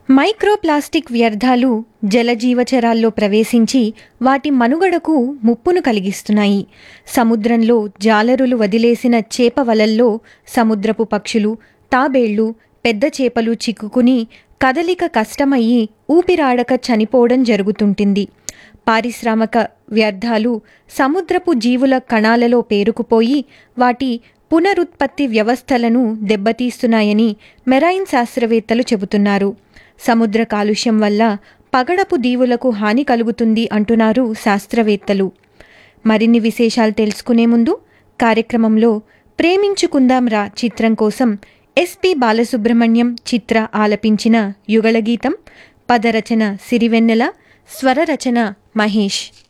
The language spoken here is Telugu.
మైక్రోప్లాస్టిక్ వ్యర్థాలు జలజీవచరాల్లో ప్రవేశించి వాటి మనుగడకు ముప్పును కలిగిస్తున్నాయి సముద్రంలో జాలరులు వదిలేసిన చేప వలల్లో సముద్రపు పక్షులు తాబేళ్లు పెద్ద చేపలు చిక్కుకుని కదలిక కష్టమయ్యి ఊపిరాడక చనిపోవడం జరుగుతుంటుంది పారిశ్రామిక వ్యర్థాలు సముద్రపు జీవుల కణాలలో పేరుకుపోయి వాటి పునరుత్పత్తి వ్యవస్థలను దెబ్బతీస్తున్నాయని మెరైన్ శాస్త్రవేత్తలు చెబుతున్నారు సముద్ర కాలుష్యం వల్ల పగడపు దీవులకు హాని కలుగుతుంది అంటున్నారు శాస్త్రవేత్తలు మరిన్ని విశేషాలు తెలుసుకునే ముందు కార్యక్రమంలో ప్రేమించుకుందాం రా చిత్రం కోసం ఎస్పి బాలసుబ్రహ్మణ్యం చిత్ర ఆలపించిన యుగళగీతం పదరచన సిరివెన్నెల స్వరరచన మహేష్